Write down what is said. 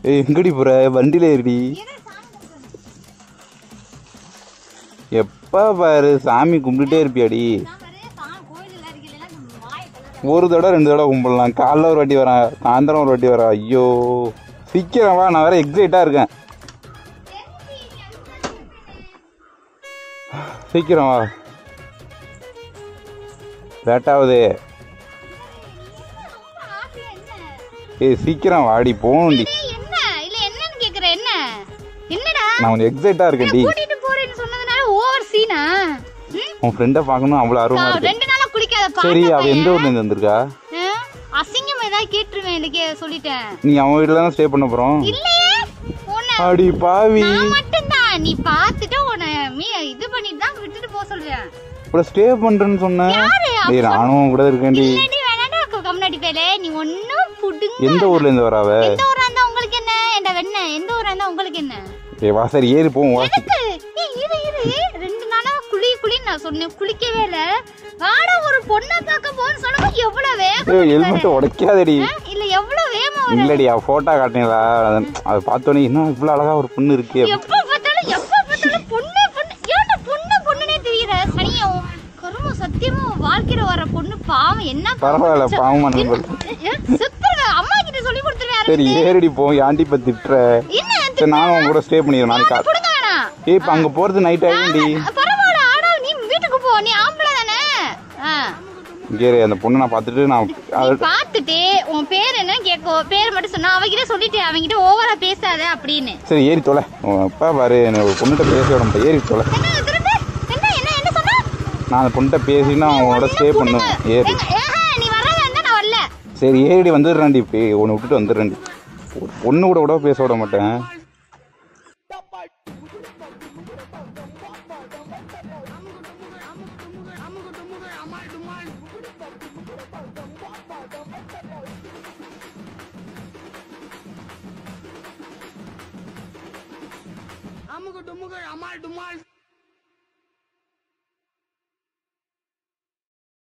ஏய் எங்கடி போற வண்டியில ஏறிடி எப்ப பாரு சாமி கும்பிட்டுட்டே இருப்பியாடி ஒரு தடவை ரெண்டு தடவை கும்பிடலாம் காலைல ஒரு வாட்டி வரேன் சாயந்தரம் ஒரு வாட்டி வரேன் ஐயோ சீக்கிரம் வா நான் வேற எக்ஸைட்டா இருக்கேன் சீக்கிரம் வா லேட்டாகுது ஏய் சீக்கிரம் வாடி போகணும்டி என்ன இல்ல என்னன்னு கேக்குற என்ன என்னடா நான் கொஞ்சம் எக்ஸைட்டா இருக்கேன்டி கூட்டிட்டு போறேன்னு சொன்னதுனால ஓவர் சீனா உன் ஃப்ரெண்டை பார்க்கணும் அவ்வளோ ஆர்வமா இருக்கு ரெண்டு நாளா குளிக்காத சரி பாத்தா அவ எந்த ஊர்ல இருந்து வந்திருக்கா ஆ? அசிங்கம் ஏதாவது கேட்டுருவேன் எனக்கு சொல்லிட்டேன் நீ அவன் வீட்டில் தானே ஸ்டே பண்ண போறோம் இல்லையே உன்னை அடி பாவி நான் மட்டும்தான் நீ பார்த்துட்டு உன்னை மீ இது பண்ணிட்டு தான் விட்டுட்டு போக சொல்றேன் இப்ப ஸ்டே பண்றேன்னு சொன்னேன் யாரு? டேய் நானும் கூட இருக்கேன்டி இல்லடி வேணாண்டா கம்னாடி பேலே நீ ஒன்னும் புடுங்க எந்த ஊர்ல இருந்து வராவ எந்த ஊரா இருந்தா உங்களுக்கு என்ன என்ற வெண்ண எந்த ஊரா இருந்தா உங்களுக்கு என்ன ஏய் வாசரி ஏறி போவோம் வாசி எதுக்கு ஏய், இரு இரு ரெண்டு நாளா குளி குளி நான் சொன்னேன் குளிக்கவே இல்ல வாடா ஒரு பொண்ணை பார்க்க போன்னு சொல்லும்போது எவ்வளவு வேகம் ஏய் ஹெல்மெட் உடைக்காதடி ஆ? இல்ல எவ்வளவு வேகமா வர இல்லடி அவ போட்டோ காட்டினீங்களா அதை பார்த்தோன்னே இன்னும் இவ்வளவு அழகா ஒரு பொண்ணு இருக்கே எப்ப பார்த்தாலும் எப்ப பார்த்தாலும் பொண்ணு பொண்ணு ஏன்டா பொண்ணு பொண்ணுனே தெரியற சனியும் கரும சத்தியமா உன் வாழ்க்கையில வர பொண்ணு பாவம் என்ன பாவம் பரவாயில்ல பண்ணுச்சா? பாவம் பண்ண ஏ, செத்துருவேன். அம்மா கிட்ட சொல்லி கொடுத்துருவேன் சரி ஏறடி போவோம் ஏன்டி இப்ப திட்டுற என்ன சரி நானும் உன் கூட ஸ்டே பண்ணிடுறேன் நாளைக்கு கா- கொடுக்க வேணாம் ஏய் இப்ப அங்க போறது நைட் ஆயிடும்டி பரவாயில்ல ஆடா நீ வீட்டுக்கு போ நீ ஆம்பளை தானே ஆ. இங்கே இரு, அந்த பொண்ணை நான் பார்த்துட்டு நான் நீ அது- பார்த்துட்டு உன் பேர் என்ன கேட்கும் பேர் மட்டும் சொன்னா அவகிட்ட சொல்லிட்டு அவங்கிட்ட ஓவரா பேசாத அப்படின்னு சரி ஏறி தொலை உன் அப்பா பாரு என்ன ஒரு பொண்ணுகிட்ட பேச விட மாட்டேன் ஏறி தொலை என்ன திரும்ப என்ன என்ன என்ன சொன்ன நான் அந்த பொண்ணுகிட்ட பேசினா அவனோட ஸ்டே பண்ணுவேன் ஏறி எங்க- ஏஹா, நீ வரதா இருந்தா நான் வரல சரி ஏறி வந்துடுறேன்டி இப்போ உன்னை விட்டுட்டு வந்துடுறேன்டி ஒரு பொண்ணு கூட கூட பேச விட மாட்டேன் அமுக டுமுக அமால் டுமால்